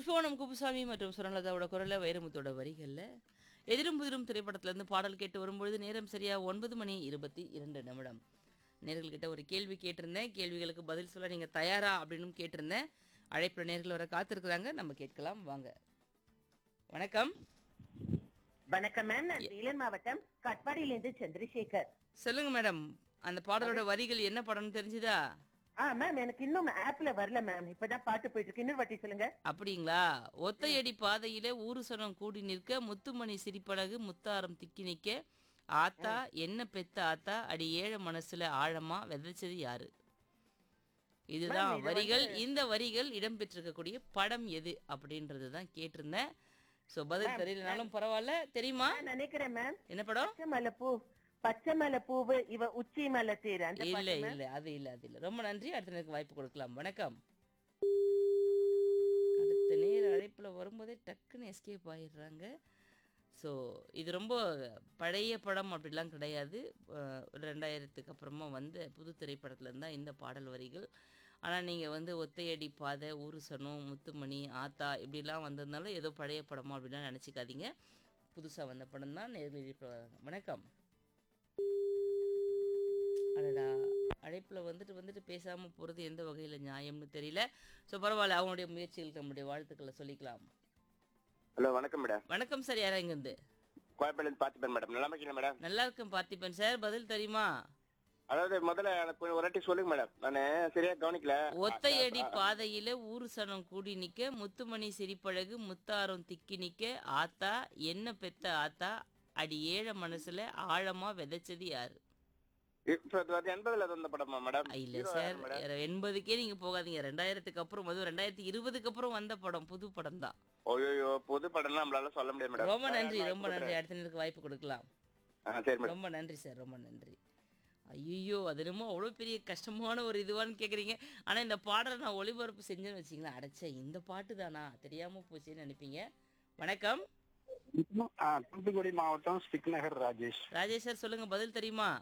திருப்புவனம் குப்புசாமி மற்றும் சுரலதாவோட குரல்ல வைரமுத்தோட வரிகள்ல எதிரும் புதிரும் திரைப்படத்துல இருந்து பாடல் கேட்டு வரும்பொழுது நேரம் சரியா ஒன்பது மணி இருபத்தி இரண்டு நிமிடம் நேர்கள்கிட்ட ஒரு கேள்வி கேட்டிருந்தேன் கேள்விகளுக்கு பதில் சொல்ல நீங்க தயாரா அப்படின்னு கேட்டிருந்தேன் அழைப்புல நேர்கள் வர காத்திருக்கிறாங்க நம்ம கேட்கலாம் வாங்க வணக்கம் வணக்கம் மேம் நான் வேலூர் மாவட்டம் கட்பாடியிலிருந்து சந்திரசேகர் சொல்லுங்க மேடம் அந்த பாடலோட வரிகள் என்ன படம்னு தெரிஞ்சுதா ஆ மேம் எனக்கு இன்னும் ஆப்ல வரல மேம் இப்பதான் பாட்டு போயிட்டு இருக்கு இன்னொரு வாட்டி சொல்லுங்க அப்படிங்களா ஒத்தையடி பாதையில ஊரு சனம் கூடி நிற்க முத்துமணி சிரிப்பழகு முத்தாரம் திக்கி நிற்க ஆத்தா என்ன பெத்த ஆத்தா அடி ஏழை மனசுல ஆழமா விதைச்சது யாரு இதுதான் மேம், இது வரிகள் இந்த வரிகள் இடம்பெற்றிருக்கக்கூடிய படம் எது அப்படின்றது தான் கேட்டிருந்தேன் ஸோ பதில் தெரியலனாலும் பரவாயில்ல தெரியுமா நான் நினைக்கிறேன் மேம் என்ன படம் பச்சை மலை பூ பச்சை மலை பூவு இவ உச்சி மலை தேர் அந்த இல்ல பாட்டு ma'am. இல்ல அது இல்ல அது இல்ல ரொம்ப நன்றி அடுத்த நேருக்கு வாய்ப்பு கொடுக்கலாம் வணக்கம் அடுத்த நேர அழைப்புல வரும்போதே டக்குன்னு எஸ்கேப் ஆயிடுறாங்க ஸோ இது ரொம்ப பழைய படம் அப்படிலாம் கிடையாது அஹ் ஒரு ரெண்டாயிரத்துக்கு அப்புறமா வந்த புது திரைப்படத்துல இருந்தா இந்த பாடல் வரிகள் ஆனால் நீங்கள் வந்து ஒத்தையடி பாதை ஊருசனம் முத்துமணி ஆத்தா இப்படிலாம் வந்ததுனால ஏதோ பழைய படமா அப்படிலாம் நினச்சிக்காதீங்க புதுசாக வந்த படம் தான் நேரில் வணக்கம் அடடா அழைப்பில் வந்துட்டு வந்துட்டு பேசாமல் போகிறது எந்த வகையில் நியாயம்னு தெரியல ஸோ பரவாயில்ல அவங்களுடைய முயற்சிகளுக்கு நம்முடைய வாழ்த்துக்களை சொல்லிக்கலாம் ஹலோ வணக்கம் மேடம் வணக்கம் சார் யாரா இங்கேருந்து கோயம்பேடு பார்த்துப்பேன் மேடம் நல்லா இருக்கீங்க மேடம் நல்லா இருக்கும் பார்த்திபன் சார் பதில் தெரியுமா அதாவது முதல்ல எனக்கு கொஞ்சம் ஒரு வாட்டி சொல்லுங்க மேடம் நான் சரியா கவனிக்கல ஒத்தையடி பாதையில ஊரு சனம் கூடி நிக்க முத்துமணி சிரிப்பழகு முத்தாரம் திக்கி நிக்க ஆத்தா என்ன பெத்த ஆத்தா அடி ஏழை மனசுல ஆழமா விதைச்சது யாரு இப்போ அது வந்து எண்பதுல வந்த படமா மேடம் இல்ல சார் எண்பதுக்கே நீங்க போகாதீங்க ரெண்டாயிரத்துக்கு அப்புறம் அதுவும் ரெண்டாயிரத்தி இருபதுக்கு அப்புறம் வந்த படம் புது படம் தான் ஓயோயோ புது படம்லாம் நம்மளால சொல்ல முடியாது மேடம் ரொம்ப நன்றி ரொம்ப நன்றி அடுத்த நேருக்கு வாய்ப்பு கொடுக்கலாம் ஆ சரி மேடம் ரொம்ப நன்றி சார் ரொம்ப நன்றி ஐயோ அது என்னமோ அவ்வளோ பெரிய கஷ்டமான ஒரு இதுவான்னு கேட்குறீங்க ஆனால் இந்த பாடலை நான் ஒளிபரப்பு செஞ்சேன்னு வச்சிங்களேன் அடைச்ச இந்த பாட்டு தானா தெரியாமல் போச்சேன்னு நினைப்பீங்க வணக்கம் ஆ, தூத்துக்குடி மாவட்டம் ஸ்டிக் நகர் ராஜேஷ் ராஜேஷ் சார் சொல்லுங்க பதில் தெரியுமா